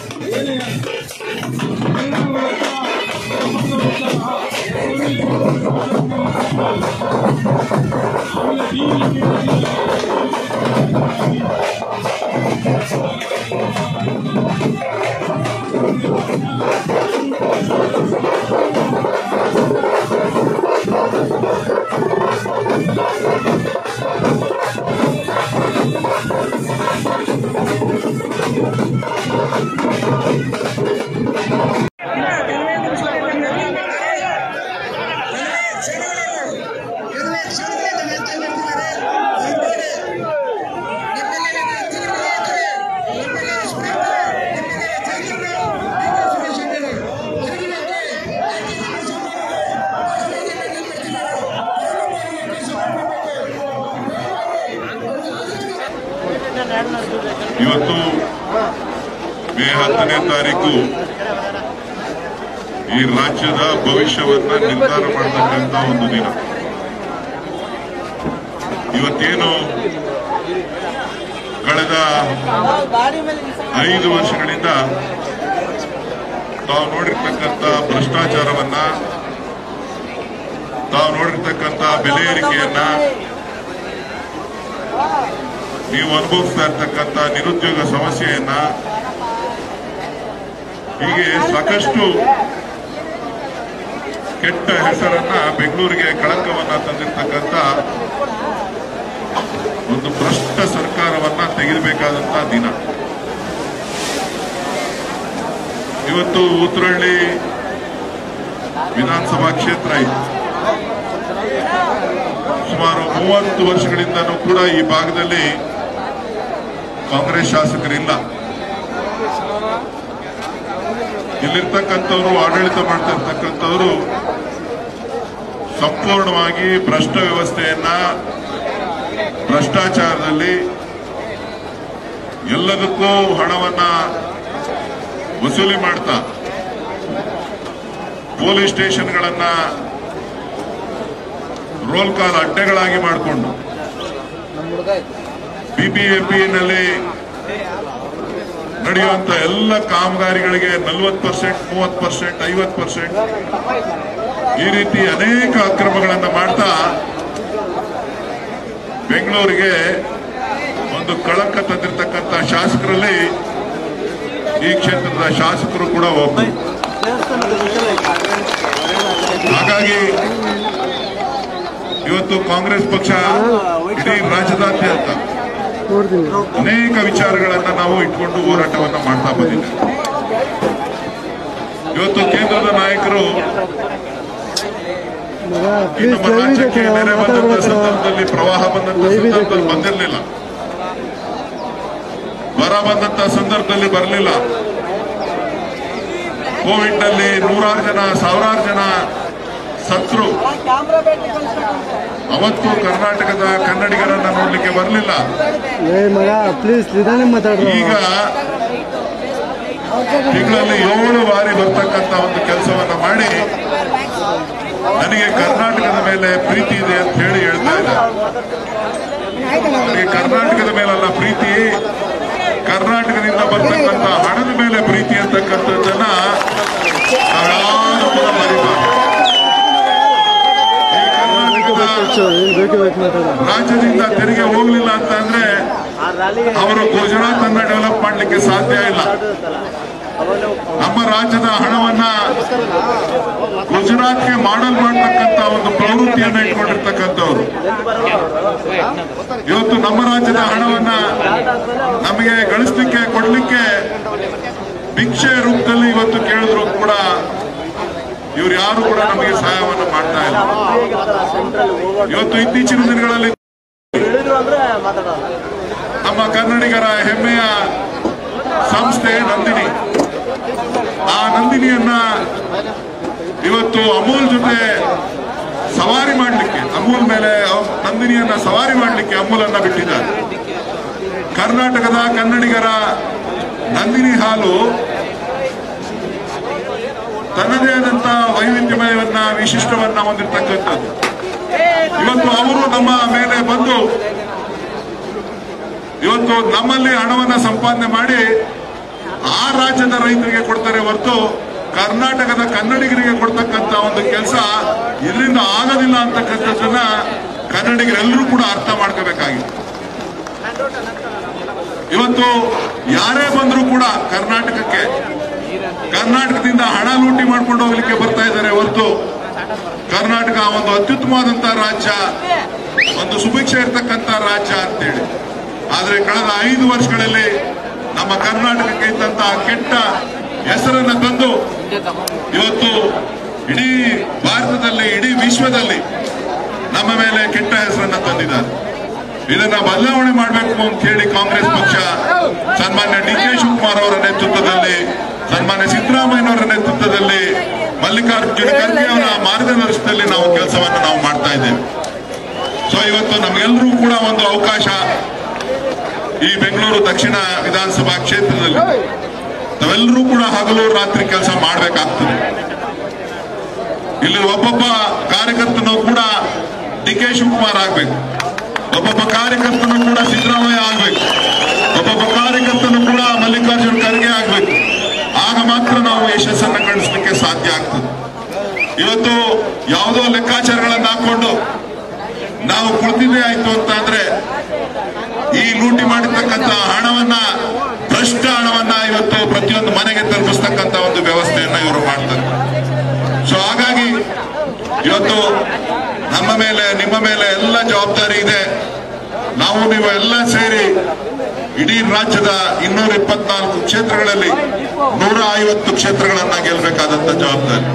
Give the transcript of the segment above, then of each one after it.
ಇವತ್ತು ಮೇ ಹತ್ತನೇ ತಾರೀಕು ಈ ರಾಜ್ಯದ ಭವಿಷ್ಯವನ್ನ ನಿರ್ಧಾರ ಮಾಡತಕ್ಕಂತ ಒಂದು ದಿನ ಇವತ್ತೇನು ಕಳೆದ ಐದು ವರ್ಷಗಳಿಂದ ತಾವು ನೋಡಿರ್ತಕ್ಕಂಥ ಭ್ರಷ್ಟಾಚಾರವನ್ನ ತಾವು ನೋಡಿರ್ತಕ್ಕಂಥ ಬೆಲೆ ಏರಿಕೆಯನ್ನ ನೀವು ಅನುಭವಿಸ್ತಾ ಇರ್ತಕ್ಕಂಥ ನಿರುದ್ಯೋಗ ಸಮಸ್ಯೆಯನ್ನ ಹೀಗೆ ಸಾಕಷ್ಟು ಕೆಟ್ಟ ಹೆಸರನ್ನ ಬೆಂಗಳೂರಿಗೆ ಕಳಂಕವನ್ನ ತಂದಿರ್ತಕ್ಕಂಥ ಒಂದು ಭ್ರಷ್ಟ ಸರ್ಕಾರವನ್ನ ತೆಗೆಯಬೇಕಾದಂತ ದಿನ ಇವತ್ತು ಉತ್ತರಹಳ್ಳಿ ವಿಧಾನಸಭಾ ಕ್ಷೇತ್ರ ಇದೆ ಸುಮಾರು ಮೂವತ್ತು ವರ್ಷಗಳಿಂದನೂ ಕೂಡ ಈ ಭಾಗದಲ್ಲಿ ಕಾಂಗ್ರೆಸ್ ಶಾಸಕರಿಲ್ಲ ಇಲ್ಲಿರ್ತಕ್ಕಂಥವ್ರು ಆಡಳಿತ ಮಾಡ್ತಾ ಇರ್ತಕ್ಕಂಥವ್ರು ಸಂಪೂರ್ಣವಾಗಿ ಭ್ರಷ್ಟ ವ್ಯವಸ್ಥೆಯನ್ನ ಭ್ರಷ್ಟಾಚಾರದಲ್ಲಿ ಎಲ್ಲದಕ್ಕೂ ಹಣವನ್ನ ವಸೂಲಿ ಮಾಡ್ತಾ ಪೊಲೀಸ್ ಸ್ಟೇಷನ್ಗಳನ್ನ ರೋಲ್ ಕಾಲ್ ಅಡ್ಡೆಗಳಾಗಿ ಮಾಡಿಕೊಂಡು ಬಿಬಿಎಂಪಿನಲ್ಲಿ ನಡೆಯುವಂತ ಎಲ್ಲ ಕಾಮಗಾರಿಗಳಿಗೆ ನಲವತ್ತು ಪರ್ಸೆಂಟ್ ಮೂವತ್ತು ಪರ್ಸೆಂಟ್ ಐವತ್ತು ಪರ್ಸೆಂಟ್ ಈ ರೀತಿ ಅನೇಕ ಅಕ್ರಮಗಳನ್ನು ಮಾಡ್ತಾ ಬೆಂಗಳೂರಿಗೆ ಒಂದು ಕಳಂಕ ತಂದಿರತಕ್ಕಂತ ಶಾಸಕರಲ್ಲಿ ಈ ಕ್ಷೇತ್ರದ ಶಾಸಕರು ಕೂಡ ಒಬ್ಬರು ಹಾಗಾಗಿ ಇವತ್ತು ಕಾಂಗ್ರೆಸ್ ಪಕ್ಷ ಇಡೀ ರಾಜ್ಯದಾದ್ಯಂತ ಅನೇಕ ವಿಚಾರಗಳನ್ನ ನಾವು ಇಟ್ಕೊಂಡು ಹೋರಾಟವನ್ನ ಮಾಡ್ತಾ ಬಂದಿದ್ದೇವೆ ಇವತ್ತು ಕೇಂದ್ರದ ನಾಯಕರು ಈ ನಮ್ಮ ರಾಜ್ಯಕ್ಕೆ ನೆರೆ ಬಂದಂತ ಸಂದರ್ಭದಲ್ಲಿ ಪ್ರವಾಹ ಬಂದಂತ ಸಂದರ್ಭದಲ್ಲಿ ಬಂದಿರಲಿಲ್ಲ ಬರ ಬಂದಂತ ಸಂದರ್ಭದಲ್ಲಿ ಬರಲಿಲ್ಲ ಕೋವಿಡ್ ನಲ್ಲಿ ನೂರಾರು ಜನ ಸಾವಿರಾರು ಜನ ಸತ್ರು ಅವತ್ತು ಕರ್ನಾಟಕದ ಕನ್ನಡಿಗರನ್ನ ನೋಡ್ಲಿಕ್ಕೆ ಬರಲಿಲ್ಲ ಏ ಮಗ ಪ್ಲೀಸ್ ನಿಧಾನ ಮಾತಾಡ್ರು ಈಗ ತಿಂಗಳಲ್ಲಿ ಏಳು ಬಾರಿ ಬರ್ತಕ್ಕಂತ ಒಂದು ಕೆಲಸವನ್ನ ಮಾಡಿ ನನಗೆ ಕರ್ನಾಟಕದ ಮೇಲೆ ಪ್ರೀತಿ ಇದೆ ಅಂತ ಹೇಳಿ ಹೇಳ್ತಾ ಇದ್ದಾರೆ ನನಗೆ ಕರ್ನಾಟಕದ ಮೇಲಲ್ಲ ಪ್ರೀತಿ ಕರ್ನಾಟಕದಿಂದ ಬರ್ತಕ್ಕಂಥ ಹಣದ ಮೇಲೆ ಪ್ರೀತಿ ಅಂತಕ್ಕಂಥದ್ದನ್ನ ನಾವ್ಯಾರು ಕೂಡ ಮರಿಬಾರ್ದು. ಈ ಕರ್ನಾಟಕದ ಏನ್ ಬೇಕು ಬೇಕು ಮಾತಾಡ ರಾಜ್ಯದಿಂದ ತೆರಿಗೆ ಹೋಗ್ಲಿಲ್ಲ ಅಂತ ಅಂದ್ರೆ ಅವರು ಗುಜರಾತ್ ಅನ್ನ ಡೆವಲಪ್ ಮಾಡ್ಲಿಕ್ಕೆ ಸಾಧ್ಯ ಇಲ್ಲ ನಮ್ಮ ರಾಜ್ಯದ ಹಣವನ್ನ ಗುಜರಾತ್ಗೆ ಮಾಡಲ್ ಮಾಡ್ತಕ್ಕಂತ ಒಂದು ಪ್ರವೃತ್ತಿಯನ್ನ ಇಟ್ಕೊಂಡಿರ್ತಕ್ಕಂಥವ್ರು ಇವತ್ತು ನಮ್ಮ ರಾಜ್ಯದ ಹಣವನ್ನ ನಮಗೆ ಗಳಿಸ್ಲಿಕ್ಕೆ ಕೊಡ್ಲಿಕ್ಕೆ ಭಿಕ್ಷೆ ರೂಪದಲ್ಲಿ ಇವತ್ತು ಕೇಳಿದ್ರು ಕೂಡ ಇವ್ರು ಯಾರು ಕೂಡ ನಮಗೆ ಸಹಾಯವನ್ನು ಮಾಡ್ತಾ ಇಲ್ಲ ಇವತ್ತು ಇತ್ತೀಚಿನ ದಿನಗಳಲ್ಲಿ ನಮ್ಮ ಕನ್ನಡಿಗರ ಹೆಮ್ಮೆಯ ಸಂಸ್ಥೆ ನಂದಿನಿ ಆ ನಂದಿನಿಯನ್ನ ಇವತ್ತು ಅಮೂಲ್ ಜೊತೆ ಸವಾರಿ ಮಾಡಲಿಕ್ಕೆ ಅಮೂಲ್ ಮೇಲೆ ಅವ್- ನಂದಿನಿಯನ್ನ ಸವಾರಿ ಮಾಡಲಿಕ್ಕೆ ಅಮೂಲನ್ನ ಬಿಟ್ಟಿದ್ದಾರೆ ಕರ್ನಾಟಕದ ಕನ್ನಡಿಗರ ನಂದಿನಿ ಹಾಲು ತನ್ನದೇ ಆದಂತ ವೈವಿಧ್ಯಮಯವನ್ನ ವಿಶಿಷ್ಟವನ್ನ ಹೊಂದಿರತಕ್ಕಂಥದ್ದು ಇವತ್ತು ಅವರು ನಮ್ಮ ಮೇಲೆ ಬಂದು ಇವತ್ತು ನಮ್ಮಲ್ಲಿ ಹಣವನ್ನ ಸಂಪಾದನೆ ಮಾಡಿ ಆ ರಾಜ್ಯದ ರೈತರಿಗೆ ಕೊಡ್ತಾರೆ ಹೊರತು ಕರ್ನಾಟಕದ ಕನ್ನಡಿಗರಿಗೆ ಕೊಡ್ತಕ್ಕಂತ ಒಂದು ಕೆಲಸ ಇದರಿಂದ ಆಗೋದಿಲ್ಲ ಅಂತಕ್ಕಂಥದ್ದನ್ನ ಕನ್ನಡಿಗರೆಲ್ಲರೂ ಕೂಡ ಅರ್ಥ ಮಾಡ್ಕೋಬೇಕಾಗಿದೆ ಇವತ್ತು ಯಾರೇ ಬಂದರೂ ಕೂಡ ಕರ್ನಾಟಕಕ್ಕೆ ಕರ್ನಾಟಕದಿಂದ ಹಣ ಲೂಟಿ ಮಾಡ್ಕೊಂಡು ಹೋಗ್ಲಿಕ್ಕೆ ಬರ್ತಾ ಇದ್ದಾರೆ ಹೊರತು ಕರ್ನಾಟಕ ಒಂದು ಅತ್ಯುತ್ತಮವಾದಂತಹ ರಾಜ್ಯ ಒಂದು ಸುಭಿಕ್ಷೆ ಇರ್ತಕ್ಕಂಥ ರಾಜ್ಯ ಅಂತೇಳಿ ಆದ್ರೆ ಕಳೆದ ಐದು ವರ್ಷಗಳಲ್ಲಿ ನಮ್ಮ ಕರ್ನಾಟಕಕ್ಕೆ ಇದ್ದಂತಹ ಕೆಟ್ಟ ಹೆಸರನ್ನ ತಂದು ಇವತ್ತು ಇಡೀ ಭಾರತದಲ್ಲಿ ಇಡೀ ವಿಶ್ವದಲ್ಲಿ ನಮ್ಮ ಮೇಲೆ ಕೆಟ್ಟ ಹೆಸರನ್ನ ತಂದಿದ್ದಾರೆ ಇದನ್ನ ಬದಲಾವಣೆ ಮಾಡಬೇಕು ಅಂತ ಹೇಳಿ ಕಾಂಗ್ರೆಸ್ ಪಕ್ಷ ಸನ್ಮಾನ್ಯ ಡಿ ಕೆ ಶಿವಕುಮಾರ್ ಅವರ ನೇತೃತ್ವದಲ್ಲಿ ಸನ್ಮಾನ್ಯ ಸಿದ್ದರಾಮಯ್ಯನವರ ನೇತೃತ್ವದಲ್ಲಿ ಮಲ್ಲಿಕಾರ್ಜುನ ಖರ್ಗೆ ಅವರ ಮಾರ್ಗದರ್ಶನದಲ್ಲಿ ನಾವು ಕೆಲಸವನ್ನು ನಾವು ಮಾಡ್ತಾ ಇದ್ದೇವೆ ಸೊ ಇವತ್ತು ನಮಗೆಲ್ಲರೂ ಕೂಡ ಒಂದು ಅವಕಾಶ ಈ ಬೆಂಗಳೂರು ದಕ್ಷಿಣ ವಿಧಾನಸಭಾ ಕ್ಷೇತ್ರದಲ್ಲಿ ನಾವೆಲ್ಲರೂ ಕೂಡ ಹಗಲು ರಾತ್ರಿ ಕೆಲಸ ಮಾಡಬೇಕಾಗ್ತದೆ ಇಲ್ಲಿ ಒಬ್ಬೊಬ್ಬ ಕಾರ್ಯಕರ್ತನು ಕೂಡ ಡಿ ಕೆ ಶಿವಕುಮಾರ್ ಆಗ್ಬೇಕು ಒಬ್ಬೊಬ್ಬ ಕಾರ್ಯಕರ್ತನು ಕೂಡ ಸಿದ್ದರಾಮಯ್ಯ ಆಗ್ಬೇಕು ಒಬ್ಬೊಬ್ಬ ಕಾರ್ಯಕರ್ತನು ಕೂಡ ಮಲ್ಲಿಕಾರ್ಜುನ್ ಖರ್ಗೆ ಆಗ್ಬೇಕು ಆಗ ಮಾತ್ರ ನಾವು ಯಶಸ್ಸನ್ನ ಗಳಿಸಲಿಕ್ಕೆ ಸಾಧ್ಯ ಆಗ್ತದೆ ಇವತ್ತು ಯಾವುದೋ ಲೆಕ್ಕಾಚಾರಗಳನ್ನು ಹಾಕೊಂಡು ನಾವು ಕುಳಿತಿದ್ದೇ ಆಯ್ತು ಅಂತ ಅಂದ್ರೆ ಈ ಲೂಟಿ ಮಾಡಿರ್ತಕ್ಕಂಥ ಹಣವನ್ನ ಭ್ರಷ್ಟ ಹಣವನ್ನ ಇವತ್ತು ಪ್ರತಿಯೊಂದು ಮನೆಗೆ ತಲುಪಿಸ್ತಕ್ಕಂಥ ಒಂದು ವ್ಯವಸ್ಥೆಯನ್ನ ಇವರು ಮಾಡ್ತಾರೆ ಸೊ ಹಾಗಾಗಿ ಇವತ್ತು ನಮ್ಮ ಮೇಲೆ ನಿಮ್ಮ ಮೇಲೆ ಎಲ್ಲ ಜವಾಬ್ದಾರಿ ಇದೆ ನಾವು ನೀವು ಎಲ್ಲ ಸೇರಿ ಇಡೀ ರಾಜ್ಯದ ಇನ್ನೂರ ಇಪ್ಪತ್ನಾಲ್ಕು ಕ್ಷೇತ್ರಗಳಲ್ಲಿ ನೂರ ಐವತ್ತು ಕ್ಷೇತ್ರಗಳನ್ನ ಗೆಲ್ಲಬೇಕಾದಂತ ಜವಾಬ್ದಾರಿ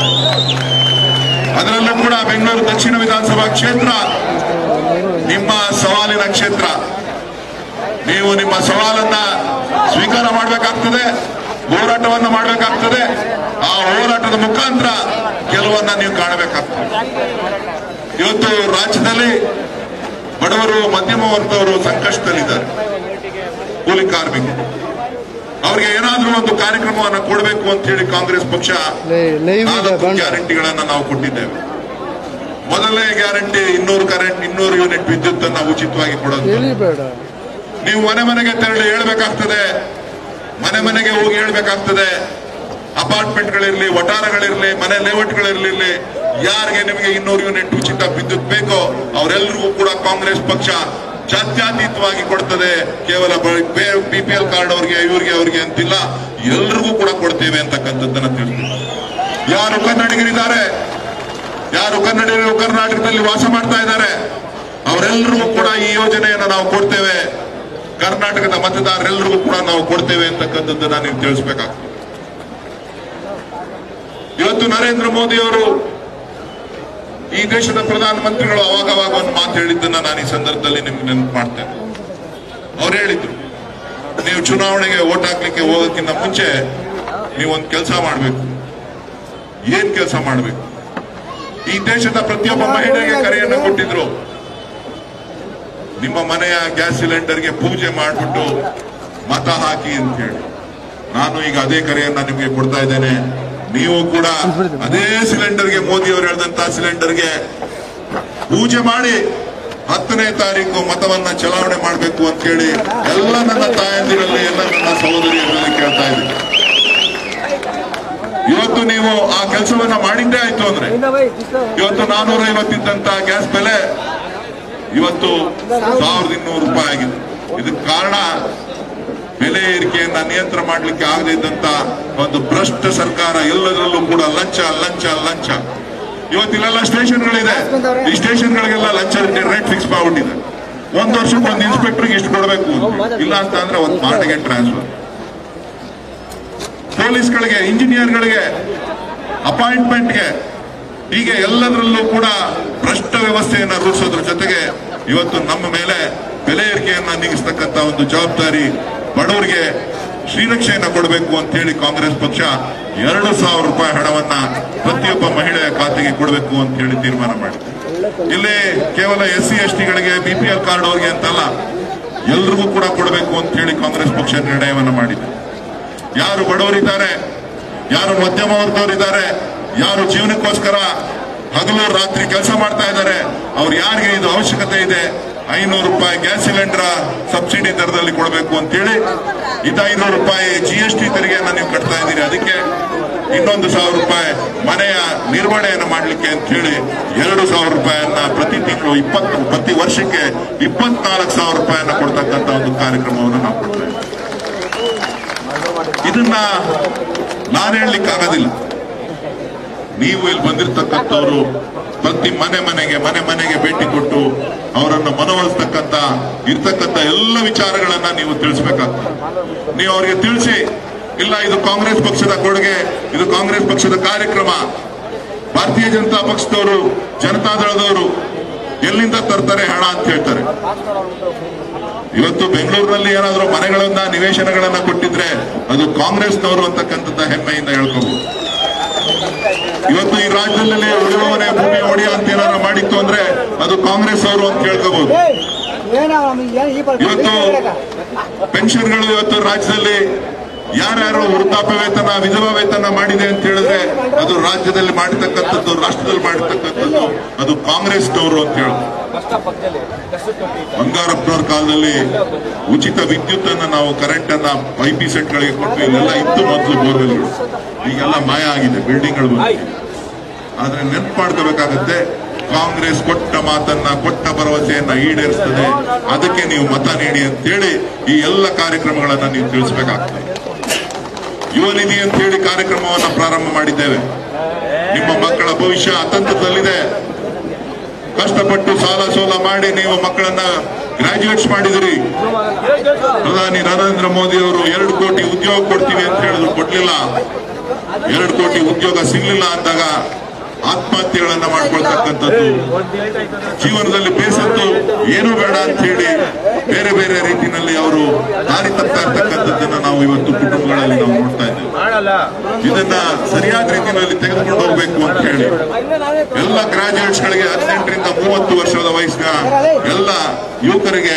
ಅದರಲ್ಲೂ ಕೂಡ ಬೆಂಗಳೂರು ದಕ್ಷಿಣ ವಿಧಾನಸಭಾ ಕ್ಷೇತ್ರ ನಿಮ್ಮ ಸವಾಲಿನ ಕ್ಷೇತ್ರ ನೀವು ನಿಮ್ಮ ಸವಾಲನ್ನ ಸ್ವೀಕಾರ ಮಾಡಬೇಕಾಗ್ತದೆ ಹೋರಾಟವನ್ನ ಮಾಡಬೇಕಾಗ್ತದೆ ಆ ಹೋರಾಟದ ಮುಖಾಂತರ ಗೆಲುವನ್ನ ನೀವು ಕಾಣಬೇಕಾಗ್ತದೆ ಇವತ್ತು ರಾಜ್ಯದಲ್ಲಿ ಬಡವರು ಮಧ್ಯಮ ವರ್ಗದವರು ಸಂಕಷ್ಟದಲ್ಲಿದ್ದಾರೆ ಕೂಲಿ ಕಾರ್ಮಿಕರು ಅವರಿಗೆ ಏನಾದ್ರೂ ಒಂದು ಕಾರ್ಯಕ್ರಮವನ್ನು ಕೊಡಬೇಕು ಅಂತ ಹೇಳಿ ಕಾಂಗ್ರೆಸ್ ಪಕ್ಷ ಲೈವ್ ಇದೆ ನಾಲ್ಕು ಬಂಡ ಗ್ಯಾರಂಟಿಗಳನ್ನ ನಾವು ಕೊಟ್ಟಿದ್ದೇವೆ ಮೊದಲನೇ ಗ್ಯಾರಂಟಿ ಇನ್ನೂರು ಕರೆಂಟ್ ಇನ್ನೂರು ಯೂನಿಟ್ ವಿದ್ಯುತ್ ಅನ್ನ ಉಚಿತವಾಗಿ ಕೊಡೋದು ತಿಳಿಬೇಡ ನೀವು ಮನೆ ಮನೆಗೆ ತೆರಳಿ ಹೇಳ್ಬೇಕಾಗ್ತದೆ ಮನೆ ಮನೆಗೆ ಹೋಗಿ ಹೇಳ್ಬೇಕಾಗ್ತದೆ ಅಪಾರ್ಟ್ಮೆಂಟ್ಗಳಿರ್ಲಿ ವಟಾರಗಳಿರ್ಲಿ ಮನೆ ಲೇಔಟ್ಗಳಿರ್ಲಿ ಯಾರಿಗೆ ನಿಮಗೆ ಇನ್ನೂರು ಯೂನಿಟ್ ಉಚಿತ ವಿದ್ಯುತ್ ಬೇಕೋ ಅವರೆಲ್ಲರಿಗೂ ಕೂಡ ಕಾಂಗ್ರೆಸ್ ಪಕ್ಷ ಜಾತ್ಯತೀತವಾಗಿ ಕೊಡ್ತದೆ ಕೇವಲ ಬಿ ಪಿ ಎಲ್ ಕಾರ್ಡ್ ಅವ್ರಿಗೆ ಇವ್ರಿಗೆ ಅವ್ರಿಗೆ ಅಂತಿಲ್ಲ ಎಲ್ರಿಗೂ ಕೂಡ ಕೊಡ್ತೇವೆ ಅಂತಕ್ಕಂಥದ್ದನ್ನ ತಿಳಿಸ್ತೀವಿ ಯಾರು ಕನ್ನಡಿಗರಿದ್ದಾರೆ ಯಾರು ಕನ್ನಡಿಗರು ಕರ್ನಾಟಕದಲ್ಲಿ ವಾಸ ಮಾಡ್ತಾ ಇದ್ದಾರೆ ಅವರೆಲ್ಲರಿಗೂ ಕೂಡ ಈ ಯೋಜನೆಯನ್ನು ನಾವು ಕೊಡ್ತೇವೆ ಕರ್ನಾಟಕದ ಮತದಾರರೆಲ್ಲರಿಗೂ ಕೂಡ ನಾವು ಕೊಡ್ತೇವೆ ಅಂತಕ್ಕಂಥದ್ದನ್ನ ನೀವು ತಿಳಿಸ್ಬೇಕಾಗ್ತದೆ ಇವತ್ತು ನರೇಂದ್ರ ಮೋದಿ ಅವರು ಈ ದೇಶದ ಪ್ರಧಾನಮಂತ್ರಿಗಳು ಅವಾಗ ಅವಾಗ ಒಂದು ಮಾತು ಹೇಳಿದ್ದನ್ನ ನಾನು ಈ ಸಂದರ್ಭದಲ್ಲಿ ನಿಮ್ಗೆ ನೆನಪು ಮಾಡ್ತೇನೆ ಅವ್ರು ಹೇಳಿದ್ರು ನೀವು ಚುನಾವಣೆಗೆ ಓಟ್ ಹಾಕ್ಲಿಕ್ಕೆ ಹೋಗೋಕ್ಕಿಂತ ಮುಂಚೆ ನೀವು ಒಂದು ಕೆಲಸ ಮಾಡಬೇಕು ಏನ್ ಕೆಲಸ ಮಾಡಬೇಕು ಈ ದೇಶದ ಪ್ರತಿಯೊಬ್ಬ ಮಹಿಳೆಗೆ ಕರೆಯನ್ನು ಕೊಟ್ಟಿದ್ರು ನಿಮ್ಮ ಮನೆಯ ಗ್ಯಾಸ್ ಸಿಲಿಂಡರ್ಗೆ ಪೂಜೆ ಮಾಡಿಬಿಟ್ಟು ಮತ ಹಾಕಿ ಅಂತ ಹೇಳಿ ನಾನು ಈಗ ಅದೇ ಕರೆಯನ್ನ ನಿಮಗೆ ಕೊಡ್ತಾ ಇದ್ದೇನೆ ನೀವು ಕೂಡ ಅದೇ ಸಿಲಿಂಡರ್ಗೆ ಮೋದಿ ಅವರು ಹೇಳಿದಂತ ಸಿಲಿಂಡರ್ಗೆ ಪೂಜೆ ಮಾಡಿ ಹತ್ತನೇ ತಾರೀಕು ಮತವನ್ನ ಚಲಾವಣೆ ಮಾಡಬೇಕು ಅಂತ ಹೇಳಿ ಎಲ್ಲ ನನ್ನ ತಾಯಂದಿರಲ್ಲಿ ಎಲ್ಲ ನನ್ನ ಸಹೋದರಿಯರಲ್ಲಿ ಕೇಳ್ತಾ ಇದ್ದೀನಿ ಇವತ್ತು ನೀವು ಆ ಕೆಲಸವನ್ನ ಮಾಡಿದ್ದೇ ಆಯ್ತು ಅಂದ್ರೆ ಇವತ್ತು ನಾನೂರ ಐವತ್ತಿದ್ದಂತ ಗ್ಯಾಸ್ ಬೆಲೆ ಇವತ್ತು ಸಾವಿರದ ಇನ್ನೂರು ರೂಪಾಯಿ ಆಗಿದೆ ಇದಕ್ಕೆ ಕಾರಣ ಬೆಲೆ ಏರಿಕೆಯನ್ನ ನಿಯಂತ್ರಣ ಮಾಡಲಿಕ್ಕೆ ಆಗದೇ ಇದ್ದಂತ ಒಂದು ಭ್ರಷ್ಟ ಸರ್ಕಾರ ಎಲ್ಲದರಲ್ಲೂ ಕೂಡ ಲಂಚ ಲಂಚ ಲಂಚ ಇವತ್ತಿಲ್ಲೆಲ್ಲ ಸ್ಟೇಷನ್ಗಳಿದೆ ಈ ಸ್ಟೇಷನ್ಗಳಿಗೆಲ್ಲ ಲಂಚ ರೇಟ್ ಫಿಕ್ಸ್ ಮಾಡ್ಬಿಟ್ಟಿದೆ ಒಂದು ವರ್ಷಕ್ಕೆ ಒಂದು ಇನ್ಸ್ಪೆಕ್ಟರ್ಗೆ ಇಷ್ಟು ಕೊಡಬೇಕು ಅಂತ. ಇಲ್ಲ ಅಂತ ಅಂದ್ರೆ ಒಂದು ಪಾರ್ಟಿಗೆ ಟ್ರಾನ್ಸ್ಫರ್ ಪೊಲೀಸ್ಗಳಿಗೆ ಇಂಜಿನಿಯರ್ಗಳಿಗೆ ಅಪಾಯಿಂಟ್ಮೆಂಟ್ಗೆ ಹೀಗೆ ಎಲ್ಲದರಲ್ಲೂ ಕೂಡ ಭ್ರಷ್ಟ ವ್ಯವಸ್ಥೆಯನ್ನ ರೂಪಿಸೋದ್ರ ಜೊತೆಗೆ ಇವತ್ತು ನಮ್ಮ ಮೇಲೆ ಬೆಲೆ ಏರಿಕೆಯನ್ನ ನೀಗಿಸ್ತಕ್ಕಂತ ಒಂದು ಜವಾಬ್ದಾರಿ ಬಡವರಿಗೆ ಶ್ರೀರಕ್ಷೆಯನ್ನ ಕೊಡಬೇಕು ಅಂತ ಹೇಳಿ ಕಾಂಗ್ರೆಸ್ ಪಕ್ಷ ಎರಡು ಸಾವಿರ ರೂಪಾಯಿ ಹಣವನ್ನ ಪ್ರತಿಯೊಬ್ಬ ಮಹಿಳೆಯ ಖಾತೆಗೆ ಕೊಡಬೇಕು ಅಂತ ಹೇಳಿ ತೀರ್ಮಾನ ಮಾಡಿದೆ ಇಲ್ಲಿ ಕೇವಲ ಎಸ್ ಸಿ ಎಸ್ ಟಿಗಳಿಗೆ ಬಿಪಿಎಲ್ ಕಾರ್ಡ್ ಅವ್ರಿಗೆ ಅಂತಲ್ಲ ಎಲ್ರಿಗೂ ಕೂಡ ಕೊಡಬೇಕು ಅಂತ ಹೇಳಿ ಕಾಂಗ್ರೆಸ್ ಪಕ್ಷ ನಿರ್ಣಯವನ್ನ ಮಾಡಿದೆ ಯಾರು ಬಡವರಿದ್ದಾರೆ ಯಾರು ಮಧ್ಯಮ ವರ್ಗದವರಿದ್ದಾರೆ ಯಾರು ಜೀವನಕ್ಕೋಸ್ಕರ ಹಗಲು ರಾತ್ರಿ ಕೆಲಸ ಮಾಡ್ತಾ ಇದ್ದಾರೆ ಅವ್ರು ಯಾರಿಗೆ ಇದು ಅವಶ್ಯಕತೆ ಇದೆ ಐನೂರು ರೂಪಾಯಿ ಗ್ಯಾಸ್ ಸಿಲಿಂಡರ್ ಸಬ್ಸಿಡಿ ದರದಲ್ಲಿ ಕೊಡಬೇಕು ಅಂತೇಳಿ ಇದು ಐನೂರು ರೂಪಾಯಿ ಜಿ ಎಸ್ ಟಿ ತೆರಿಗೆಯನ್ನ ನೀವು ಕಟ್ತಾ ಇದ್ದೀರಿ ಅದಕ್ಕೆ ಇನ್ನೊಂದು ಸಾವಿರ ರೂಪಾಯಿ ಮನೆಯ ನಿರ್ವಹಣೆಯನ್ನು ಮಾಡಲಿಕ್ಕೆ ಅಂತ ಹೇಳಿ ಎರಡು ಸಾವಿರ ರೂಪಾಯಿಯನ್ನ ಪ್ರತಿ ತಿಂಗಳು ಇಪ್ಪತ್ತು ಪ್ರತಿ ವರ್ಷಕ್ಕೆ ಇಪ್ಪತ್ನಾಲ್ಕು ಸಾವಿರ ರೂಪಾಯಿಯನ್ನ ಕೊಡ್ತಕ್ಕಂತ ಒಂದು ಕಾರ್ಯಕ್ರಮವನ್ನು ನಾವು ಕೊಡ್ತಾ ಇದ್ದೀವಿ ಇದನ್ನ ನಾನು ಹೇಳಲಿಕ್ಕೆ ಆಗೋದಿಲ್ಲ ನೀವು ಇಲ್ಲಿ ಬಂದಿರತಕ್ಕಂಥವ್ರು ಪ್ರತಿ ಮನೆ ಮನೆಗೆ ಮನೆ ಮನೆಗೆ ಭೇಟಿ ಕೊಟ್ಟು ಅವರನ್ನು ಮನವೊಲಿಸ್ತಕ್ಕಂಥ ಇರ್ತಕ್ಕಂಥ ಎಲ್ಲ ವಿಚಾರಗಳನ್ನ ನೀವು ತಿಳಿಸ್ಬೇಕಾಗ್ತದೆ ನೀವು ಅವರಿಗೆ ತಿಳಿಸಿ ಇಲ್ಲ ಇದು ಕಾಂಗ್ರೆಸ್ ಪಕ್ಷದ ಕೊಡುಗೆ ಇದು ಕಾಂಗ್ರೆಸ್ ಪಕ್ಷದ ಕಾರ್ಯಕ್ರಮ ಭಾರತೀಯ ಜನತಾ ಪಕ್ಷದವರು ಜನತಾದಳದವರು ಎಲ್ಲಿಂದ ತರ್ತಾರೆ ಹಣ ಅಂತ ಹೇಳ್ತಾರೆ ಇವತ್ತು ಬೆಂಗಳೂರಿನಲ್ಲಿ ಏನಾದರೂ ಮನೆಗಳನ್ನ ನಿವೇಶನಗಳನ್ನ ಕೊಟ್ಟಿದ್ರೆ ಅದು ಕಾಂಗ್ರೆಸ್ನವರು ಅಂತಕ್ಕಂಥದ್ದ ಹೆಮ್ಮೆಯಿಂದ ಹೇಳ್ಕೋಬಹುದು ಇವತ್ತು ಈ ರಾಜ್ಯದಲ್ಲಿ ಉಳಿದವನೇ ಭೂಮಿ ಒಡೆಯ ಅಂತ ಏನಾದ್ರು ಮಾಡಿತ್ತು ಅಂದ್ರೆ ಅದು ಕಾಂಗ್ರೆಸ್ ಅವರು ಅಂತ ಹೇಳ್ಕೋಬಹುದು ಇವತ್ತು ಪೆನ್ಷನ್ಗಳು ಇವತ್ತು ರಾಜ್ಯದಲ್ಲಿ ಯಾರ್ಯಾರು ವೃದ್ಧಾಪ್ಯ ವೇತನ ವಿಧವಾ ವೇತನ ಮಾಡಿದೆ ಅಂತ ಹೇಳಿದ್ರೆ ಅದು ರಾಜ್ಯದಲ್ಲಿ ಮಾಡಿರ್ತಕ್ಕಂಥದ್ದು ರಾಷ್ಟ್ರದಲ್ಲಿ ಮಾಡಿರ್ತಕ್ಕಂಥದ್ದು ಅದು ಕಾಂಗ್ರೆಸ್ನವರು ಅಂತ ಹೇಳೋದು ಬಂಗಾರಪ್ಪನವ್ರ ಕಾಲದಲ್ಲಿ ಉಚಿತ ವಿದ್ಯುತ್ ಅನ್ನ ನಾವು ಕರೆಂಟ್ ಅನ್ನ ಐ ಪಿ ಸೆಟ್ ಗಳಿಗೆ ಕೊಟ್ವಿ ಇಲ್ಲೆಲ್ಲ ಇತ್ತು ಮೊದಲು ಬೋರ್ವೆಲ್ಗಳು ಈಗೆಲ್ಲ ಮಾಯ ಆಗಿದೆ ಬಿಲ್ಡಿಂಗ್ಗಳು ಬಂದಿದೆ ಆದ್ರೆ ನೆನ್ಪು ಮಾಡ್ಕೋಬೇಕಾಗತ್ತೆ ಕಾಂಗ್ರೆಸ್ ಕೊಟ್ಟ ಮಾತನ್ನ ಕೊಟ್ಟ ಭರವಸೆಯನ್ನ ಈಡೇರಿಸ್ತದೆ ಅದಕ್ಕೆ ನೀವು ಮತ ನೀಡಿ ಅಂತೇಳಿ ಈ ಎಲ್ಲ ಕಾರ್ಯಕ್ರಮಗಳನ್ನ ನೀವು ತಿಳಿಸಬೇಕಾಗ್ತದೆ ಯುವ ನಿಧಿ ಅಂತ ಹೇಳಿ ಕಾರ್ಯಕ್ರಮವನ್ನ ಪ್ರಾರಂಭ ಮಾಡಿದ್ದೇವೆ ನಿಮ್ಮ ಮಕ್ಕಳ ಭವಿಷ್ಯ ಅತಂತ್ರದಲ್ಲಿದೆ ಕಷ್ಟಪಟ್ಟು ಸಾಲ ಸೋಲ ಮಾಡಿ ನೀವು ಮಕ್ಕಳನ್ನ ಗ್ರಾಜುಯೇಟ್ಸ್ ಮಾಡಿದಿರಿ ಪ್ರಧಾನಿ ನರೇಂದ್ರ ಮೋದಿ ಅವರು ಎರಡು ಕೋಟಿ ಉದ್ಯೋಗ ಕೊಡ್ತೀವಿ ಅಂತ ಹೇಳಿದ್ರು ಕೊಡ್ಲಿಲ್ಲ ಎರಡು ಕೋಟಿ ಉದ್ಯೋಗ ಸಿಗ್ಲಿಲ್ಲ ಅಂದಾಗ ಆತ್ಮಹತ್ಯೆಗಳನ್ನ ಮಾಡ್ಕೊಳ್ತಕ್ಕಂಥದ್ದು ಜೀವನದಲ್ಲಿ ಬೇಸತ್ತು ಏನು ಬೇಡ ಅಂತ ಹೇಳಿ ಬೇರೆ ಬೇರೆ ರೀತಿಯಲ್ಲಿ ಅವರು ದಾರಿ ತಪ್ತಾ ಇರ್ತಕ್ಕಂಥದ್ದನ್ನ ನಾವು ಇವತ್ತು ಕುಟುಂಬಗಳಲ್ಲಿ ನಾವು ನೋಡ್ತಾ ಇದ್ದೇವೆ ಇದನ್ನ ಸರಿಯಾದ ರೀತಿಯಲ್ಲಿ ತೆಗೆದುಕೊಂಡು ಹೋಗ್ಬೇಕು ಅಂತ ಹೇಳಿ ಎಲ್ಲ ಗ್ರಾಜುಯೇಟ್ಸ್ ಗಳಿಗೆ ಹದಿನೆಂಟರಿಂದ ಮೂವತ್ತು ವರ್ಷದ ವಯಸ್ಸಿನ ಎಲ್ಲ ಯುವಕರಿಗೆ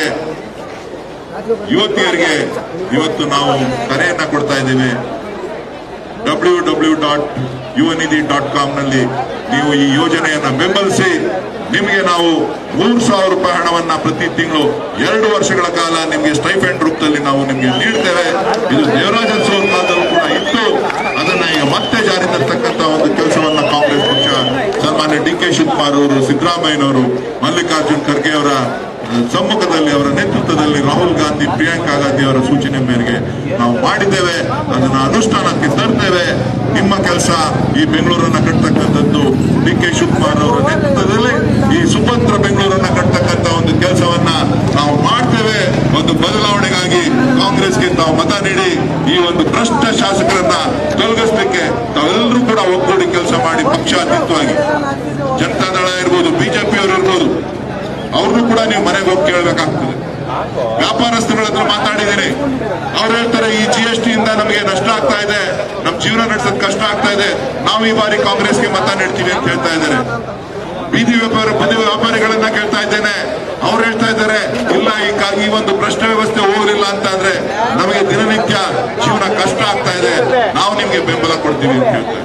ಯುವತಿಯರಿಗೆ ಇವತ್ತು ನಾವು ಕರೆಯನ್ನ ಕೊಡ್ತಾ ಇದ್ದೇವೆ W W dot Yuvanidhi dot com ನಲ್ಲಿ ನೀವು ಈ ಯೋಜನೆಯನ್ನ ಬೆಂಬಲಿಸಿ ನಿಮಗೆ ನಾವು ಮೂರು ಸಾವಿರ ರೂಪಾಯಿ ಹಣವನ್ನ ಪ್ರತಿ ತಿಂಗಳು ಎರಡು ವರ್ಷಗಳ ಕಾಲ ನಿಮಗೆ ಸ್ಟೈಫೆಂಡ್ ರೂಪದಲ್ಲಿ ನಾವು ನಿಮಗೆ ನೀಡ್ತೇವೆ ಇದು ದೇವರಾಜ ಅರಸು ಕಾಲದಲ್ಲೂ ಕೂಡ ಇತ್ತು ಅದನ್ನ ಈಗ ಮತ್ತೆ ಜಾರಿ ತರ್ತಕ್ಕಂಥ ಒಂದು ಕೆಲಸವನ್ನ ಕಾಂಗ್ರೆಸ್ ಪಕ್ಷ ಸನ್ಮಾನ್ಯ ಡಿ ಕೆ ಶಿವಕುಮಾರ್ ಅವರು ಸಿದ್ದರಾಮಯ್ಯನವರು ಮಲ್ಲಿಕಾರ್ಜುನ್ ಖರ್ಗೆ ಅವರ ಸಮ್ಮುಖದಲ್ಲಿ ಅವರ ನೇತೃತ್ವದಲ್ಲಿ ರಾಹುಲ್ ಗಾಂಧಿ ಪ್ರಿಯಾಂಕಾ ಗಾಂಧಿ ಅವರ ಸೂಚನೆ ಮೇರೆಗೆ ನಾವು ಮಾಡಿದ್ದೇವೆ ಅದನ್ನ ಅನುಷ್ಠಾನಕ್ಕೆ ತರ್ತೇವೆ ನಿಮ್ಮ ಕೆಲಸ ಈ ಬೆಂಗಳೂರನ್ನ ಕಟ್ತಕ್ಕಂಥದ್ದು ಡಿ ಕೆ ಶಿವಕುಮಾರ್ ಅವರ ನೇತೃತ್ವದಲ್ಲಿ ಈ ಸುಭದ್ರ ಬೆಂಗಳೂರನ್ನ ಕಟ್ತಕ್ಕಂಥ ಒಂದು ಕೆಲಸವನ್ನ ನಾವು ಮಾಡ್ತೇವೆ ಒಂದು ಬದಲಾವಣೆಗಾಗಿ ಕಾಂಗ್ರೆಸ್ಗೆ ತಾವು ಮತ ನೀಡಿ ಈ ಒಂದು ಭ್ರಷ್ಟ ಶಾಸಕರನ್ನ ತೊಲಗಿಸ್ಲಿಕ್ಕೆ ತಾವೆಲ್ಲರೂ ಕೂಡ ಒಗ್ಗೂಡಿ ಕೆಲಸ ಮಾಡಿ ಪಕ್ಷಾತೀತವಾಗಿ ಜನತಾದಳ ಇರ್ಬೋದು ಬಿಜೆಪಿಯವರು ಇರ್ಬೋದು ಅವ್ರನ್ನೂ ಕೂಡ ನೀವು ಮನೆಗೆ ಹೋಗಿ ಕೇಳಬೇಕಾಗ್ತದೆ ವ್ಯಾಪಾರಸ್ಥರುಗಳ ಹತ್ರ ಮಾತಾಡಿದ್ದೀನಿ ಅವ್ರು ಹೇಳ್ತಾರೆ ಈ ಜಿ ಎಸ್ ಟಿಯಿಂದ ನಮಗೆ ನಷ್ಟ ಆಗ್ತಾ ಇದೆ ನಮ್ ಜೀವನ ನಡೆಸೋದ್ ಕಷ್ಟ ಆಗ್ತಾ ಇದೆ ನಾವು ಈ ಬಾರಿ ಕಾಂಗ್ರೆಸ್ಗೆ ಮತ ನೀಡ್ತೀವಿ ಅಂತ ಹೇಳ್ತಾ ಇದ್ದಾರೆ ಬೀದಿ ವ್ಯಾಪಾರ ಬೀದಿ ವ್ಯಾಪಾರಿಗಳನ್ನ ಕೇಳ್ತಾ ಇದ್ದೇನೆ ಅವ್ರು ಹೇಳ್ತಾ ಇದ್ದಾರೆ ಇಲ್ಲ ಈ ಕಾ- ಈ ಒಂದು ಭ್ರಷ್ಟ ವ್ಯವಸ್ಥೆ ಹೋಗಲಿಲ್ಲ ಅಂತ ಅಂದ್ರೆ ನಮಗೆ ದಿನನಿತ್ಯ ಜೀವನ ಕಷ್ಟ ಆಗ್ತಾ ಇದೆ ನಾವು ನಿಮ್ಗೆ ಬೆಂಬಲ ಕೊಡ್ತೀವಿ ಅಂತ ಹೇಳ್ತಾರೆ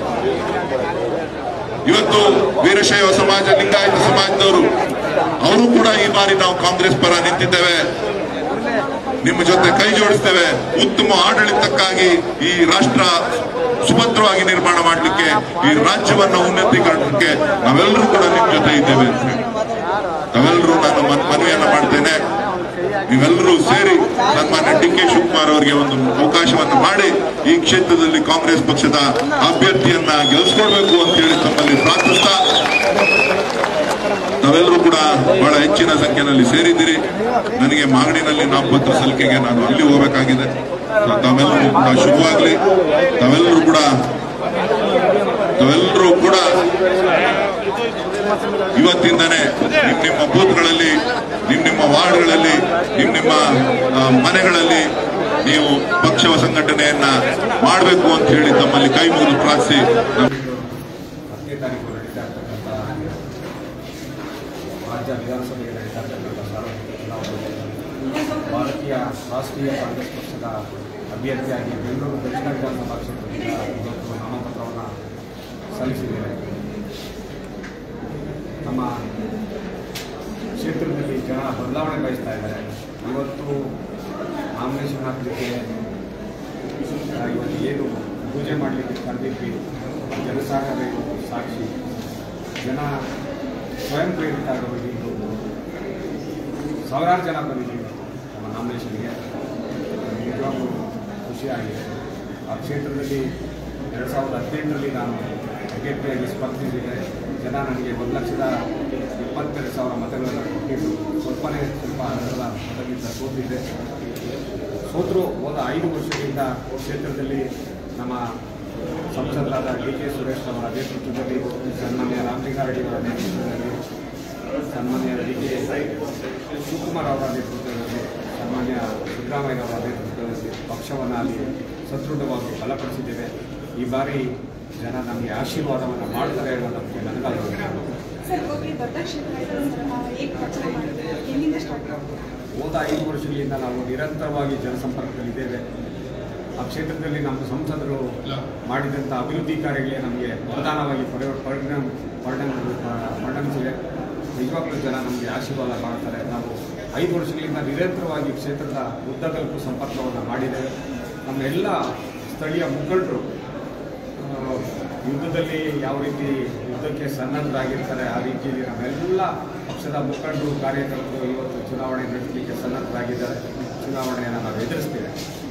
ಇವತ್ತು ವೀರಶೈವ ಸಮಾಜ ಲಿಂಗಾಯತ ಸಮಾಜದವರು ಅವರು ಕೂಡ ಈ ಬಾರಿ ನಾವು ಕಾಂಗ್ರೆಸ್ ಪರ ನಿಂತಿದ್ದೇವೆ ನಿಮ್ಮ ಜೊತೆ ಕೈ ಜೋಡಿಸ್ತೇವೆ ಉತ್ತಮ ಆಡಳಿತಕ್ಕಾಗಿ ಈ ರಾಷ್ಟ್ರ ಸುಭದ್ರವಾಗಿ ನಿರ್ಮಾಣ ಮಾಡಲಿಕ್ಕೆ ಈ ರಾಜ್ಯವನ್ನ ಉನ್ನತೀಕರಣಕ್ಕೆ ನಾವೆಲ್ಲರೂ ಕೂಡ ನಿಮ್ಮ ಜೊತೆ ಇದ್ದೇವೆ ಅಂತ ಹೇಳಿ ನಾವೆಲ್ಲರೂ ನಾನು ಮನ್- ಮನವಿಯನ್ನ ಮಾಡ್ತೇನೆ ನೀವೆಲ್ಲರೂ ಸೇರಿ ಸನ್ಮಾನ್ಯ ಡಿ ಕೆ ಶಿವಕುಮಾರ್ ಅವರಿಗೆ ಒಂದು ಅವಕಾಶವನ್ನು ಮಾಡಿ ಈ ಕ್ಷೇತ್ರದಲ್ಲಿ ಕಾಂಗ್ರೆಸ್ ಪಕ್ಷದ ಅಭ್ಯರ್ಥಿಯನ್ನ ಗೆಲ್ಲಿಸ್ಕೊಡ್ಬೇಕು ಅಂತ ಹೇಳಿ ತಮ್ಮಲ್ಲಿ ಪ್ರಾರ್ಥಿಸ್ತಾ ನಾವೆಲ್ಲರೂ ಕೂಡ ಬಹಳ ಹೆಚ್ಚಿನ ಸಂಖ್ಯೆಯಲ್ಲಿ ಸೇರಿದ್ದೀರಿ ನನಗೆ ಮಾಗಡಿನಲ್ಲಿ ನಾಮಪತ್ರ ಸಲ್ಲಿಕೆಗೆ ನಾನು ಅಲ್ಲಿ ಹೋಗಬೇಕಾಗಿದೆ ಸೊ ತಾವೆಲ್ಲರೂ ಕೂಡ ಶುಭವಾಗ್ಲಿ ತಾವೆಲ್ಲರೂ ಕೂಡ ತಾವೆಲ್ಲರೂ ಕೂಡ ಇವತ್ತಿಂದನೇ ನಿಮ್ ನಿಮ್ಮ ಬೂತ್ಗಳಲ್ಲಿ ನಿಮ್ ನಿಮ್ಮ ವಾರ್ಡ್ಗಳಲ್ಲಿ ನಿಮ್ ನಿಮ್ಮ ಆ, ಮನೆಗಳಲ್ಲಿ ನೀವು ಪಕ್ಷ ಸಂಘಟನೆಯನ್ನ ಮಾಡಬೇಕು ಅಂತ ಹೇಳಿ ತಮ್ಮಲ್ಲಿ ಕೈ ಮುಗಿದು ಪ್ರಾರ್ಥಿಸಿ ಹತ್ತನೇ ತಾರೀಕು ನಡೀತಾ ಇರ್ತಕ್ಕಂಥ ರಾಜ್ಯ ವಿಧಾನಸಭೆಗೆ ನಡೀತಾ ಇರ್ತಕ್ಕಂಥ ಸಾರ್ವತ್ರಿಕ ಚುನಾವಣೆಯಲ್ಲಿ ಭಾರತೀಯ ರಾಷ್ಟ್ರೀಯ ಕಾಂಗ್ರೆಸ್ ಪಕ್ಷದ ಅಭ್ಯರ್ಥಿಯಾಗಿ ಬೆಂಗಳೂರು ದಕ್ಷಿಣ ವಿಧಾನಸಭಾ ಕ್ಷೇತ್ರದಿಂದ ಇವತ್ತು ನಾಮಪತ್ರವನ್ನು ಸಲ್ಲಿಸಿದ್ದೇವೆ ನಮ್ಮ ಕ್ಷೇತ್ರದಲ್ಲಿ ಜನ ಬದಲಾವಣೆ ಬಯಸ್ತಾ ಇದ್ದಾರೆ ಇವತ್ತು ನಾಮಿನೇಷನ್ ಹಾಕಲಿಕ್ಕೆ ಆ, ಇವತ್ತು ಏನು ಪೂಜೆ ಮಾಡಲಿಕ್ಕೆ ಕರೆದಿದ್ವಿ ಜನಸಾಗರ ಇವತ್ತು ಸಾಕ್ಷಿ ಜನ ಸ್ವಯಂ ಪ್ರೇರಿತರಾಗಿ ಇವತ್ತು ಸಾವಿರಾರು ಜನ ಬಂದಿದ್ದೀವಿ ನಮ್ಮ ನಾಮಿನೇಷನ್ಗೆ ನಿಜವಾಗ್ಲೂ ಖುಷಿಯಾಗಿದೆ ಆ ಕ್ಷೇತ್ರದಲ್ಲಿ ಎರಡು ಸಾವಿರದ ಹದಿನೆಂಟರಲ್ಲಿ ನಾನು ಅಭ್ಯರ್ಥಿಯಾಗಿ ಸ್ಪರ್ಧಿಸಿದೆ ಜನ ನನಗೆ ಒಂದು ಲಕ್ಷದ ಇಪ್ಪತ್ತೆರಡು ಸಾವಿರ ಮತಗಳನ್ನು ಕೊಟ್ಟಿದ್ದು ಸ್ವಲ್ಪನೇ ಸ್ವಲ್ಪ ಅಂತರದ ಮತದಿಂದ ಸೋತಿದ್ದೆ ಸೋತರು ಹೋದ ಐದು ವರ್ಷಗಳಿಂದ ಕ್ಷೇತ್ರದಲ್ಲಿ ನಮ್ಮ ಸಂಸದರಾದ ಡಿ ಕೆ ಸುರೇಶ್ ಅವರ ನೇತೃತ್ವದಲ್ಲಿ ಸನ್ಮಾನ್ಯ ರಾಮಲಿಂಗಾರೆಡ್ಡಿ ಅವರ ನೇತೃತ್ವದಲ್ಲಿ ಸನ್ಮಾನ್ಯ ಡಿ ಕೆ ಶಿವಕುಮಾರ್ ಅವರ ನೇತೃತ್ವದಲ್ಲಿ ಸನ್ಮಾನ್ಯ ಸಿದ್ದರಾಮಯ್ಯ ಅವರ ನೇತೃತ್ವದಲ್ಲಿ ಪಕ್ಷವನ್ನು ಅಲ್ಲಿ ಸದೃಢವಾಗಿ ಬಲಪಡಿಸಿದ್ದೇವೆ ಈ ಬಾರಿ ಜನ ನಮಗೆ ಆಶೀರ್ವಾದವನ್ನು ಮಾಡ್ತಾರೆ ಅನ್ನೋ ನಮಗೆ ನನಗಾಗ ಸರ್ ಹೋಗಿ ದೊಡ್ಡ ಕ್ಷೇತ್ರ ಇದೆ ಸರ್ ನಾವು ಹೇಗೆ ಪ್ರಚಾರ ಮಾಡಿದ್ದೀವಿ ಎಲ್ಲಿಂದ ಸ್ಟಾರ್ಟ್ ಮಾಡ್ತೀವಿ ಹೋದ ಐದು ವರ್ಷಗಳಿಂದ ನಾವು ನಿರಂತರವಾಗಿ ಜನಸಂಪರ್ಕದಲ್ಲಿದ್ದೇವೆ ಆ ಕ್ಷೇತ್ರದಲ್ಲಿ ನಮ್ಮ ಸಂಸದರು ಮಾಡಿದಂಥ ಅಭಿವೃದ್ಧಿ ಕಾರ್ಯಗಳೇ ನಮಗೆ ವರದಾನವಾಗಿ ಪರಿ ಪರಿಣಾಮ ಪರಿಣಾಮ ಪರಿಣಮಿಸಿವೆ ನಿಜವಾಗ್ಲೂ ಜನ ನಮಗೆ ಆಶೀರ್ವಾದ ಮಾಡ್ತಾರೆ ನಾವು ಐದು ವರ್ಷಗಳಿಂದ ನಿರಂತರವಾಗಿ ಕ್ಷೇತ್ರದ ಉದ್ದಗಲಕ್ಕೂ ಸಂಪರ್ಕವನ್ನು ಮಾಡಿದ್ದೇವೆ ನಮ್ಮ ಎಲ್ಲ ಸ್ಥಳೀಯ ಮುಖಂಡರು ಆ, ಯುದ್ಧದಲ್ಲಿ ಯಾವ ರೀತಿ ಯುದ್ಧಕ್ಕೆ ಸನ್ನದ್ಧರಾಗಿರ್ತಾರೆ ಆ ರೀತಿಯಲ್ಲಿ ನಮ್ಮೆಲ್ಲ ಪಕ್ಷದ ಮುಖಂಡರು ಕಾರ್ಯಕರ್ತರು ಇವತ್ತು ಚುನಾವಣೆ ನಡೆಸಲಿಕ್ಕೆ ಸನ್ನದ್ಧರಾಗಿದ್ದಾರೆ ಚುನಾವಣೆಯನ್ನು ನಾವು ಎದುರಿಸ್ತೇವೆ